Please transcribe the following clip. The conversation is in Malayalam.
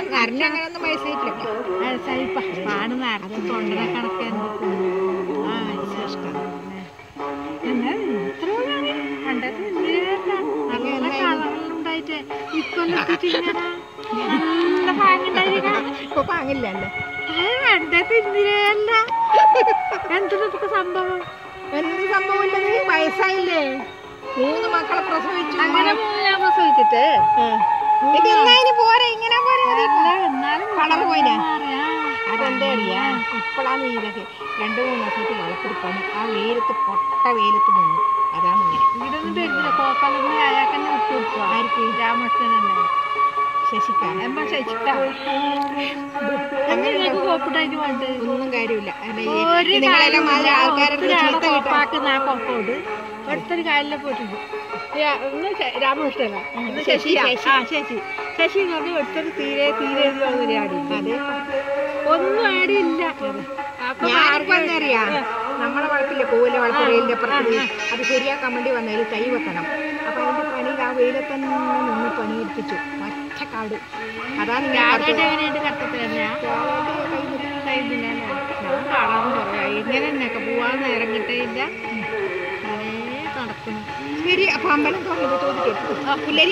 നരനെ അങ്ങനെയൊന്നും വയസ്സായിട്ടില്ല പാട് നിറച്ച് തൊണ്ടനെ കണക്കാൻ ആ ഇഷ്ടം എന്നാൽ ഇത്ര കണ്ടത് നല്ല കളറിലുണ്ടായിട്ട് ഇക്കൊല്ലത്തിട്ട് ഇങ്ങനെ നല്ല ഭാഗണ്ടായിരിക്കാം ഇപ്പൊ പാങ്ങില്ലല്ലോ കണ്ടത് ഇന്ദിരയല്ല എന്തൊക്കെ സംഭവം എന്ത് സംഭവം ഇല്ലത് വയസ്സായില്ലേ മൂന്ന് മക്കളെ പ്രസവിച്ചു അങ്ങനെ മൂന്ന് ഞാൻ പ്രസവിച്ചിട്ട് ഇത് എന്നാ ഇനി പോരെ ഇങ്ങനെ പോരെ മതി. എന്നാലും കളർ പോയിനാ മാറിയാ അതെന്താ അറിയാ ഇപ്പോഴാണ് ഇതൊക്കെ രണ്ടു മൂന്ന് ദിവസമായിട്ട് വളർത്തൊരു പണി ആ വെയിലത്ത് പൊട്ട വെയിലത്ത് നിന്നു അതാണ് ഇങ്ങനെ ഇവിടെ ഒന്നും വരുന്നില്ല കോപ്പാലൊന്നും അയാൾക്കെന്നെ വിട്ടു കൊടുക്കുക ആർക്ക് രാമകൃഷ്ണനല്ലേ ശശിക്കാണ് എമ്മ ശശിക്ക നിങ്ങൾക്ക് കോപ്പിട്ടായിട്ട് വേണ്ട ഒന്നും കാര്യമില്ല അല്ല, ഈ ഒരു നിങ്ങളെല്ലാം മാതിരി ആൾക്കാരുടെ ഒത്തിരി ആളെ ചീത്ത കിട്ടാൻ കോപ്പാക്കുന്ന ആ കോപ്പോട് അടുത്തൊരു കാലിലെ പോയിട്ടുണ്ട് യാ- ഒന്ന് ശ- രാമകൃഷ്ണനാ ഒന്ന് ശശി, ശശിയാ. ശശി. ആ ശശി ശശി എന്ന് പറഞ്ഞാൽ ഒരുത്തര് തീരെ തീരെ ഒരു ആടില്ല അതെ ഒന്നും ആടിയില്ല അപ്പൊ ഞാനിപ്പോ എന്താ അറിയാ നമ്മളെ വളപ്പില്ലേ കോവിലെ വളപ്പ് വെയിലിന്റെ അപ്പുറത്ത് അത് ശരിയാക്കാൻ വേണ്ടി വന്നതിൽ തൈ വെക്കണം അപ്പൊ അതിന്റെ പണിയിൽ ആ വെയിലത്ത് തന്നെ നിന്ന് പണിയെടുപ്പിച്ചു ഒറ്റക്കാട് അതാണ് ഞാൻ ആദ്യമായിട്ട് എങ്ങനെയുണ്ട് കട്ടത്തിൽ തന്നെയാ കഴിഞ്ഞില്ല ഞാൻ കാണാൻ കുറവായി ഇങ്ങനെ തന്നെയൊക്കെ പോവാൻ നേരം കിട്ടിയില്ല അങ്ങനെ നടക്കുന്നു ശരി അപ്പൊ അമ്പലം തുറന്നു ചോദിക്കും പുല്ലരി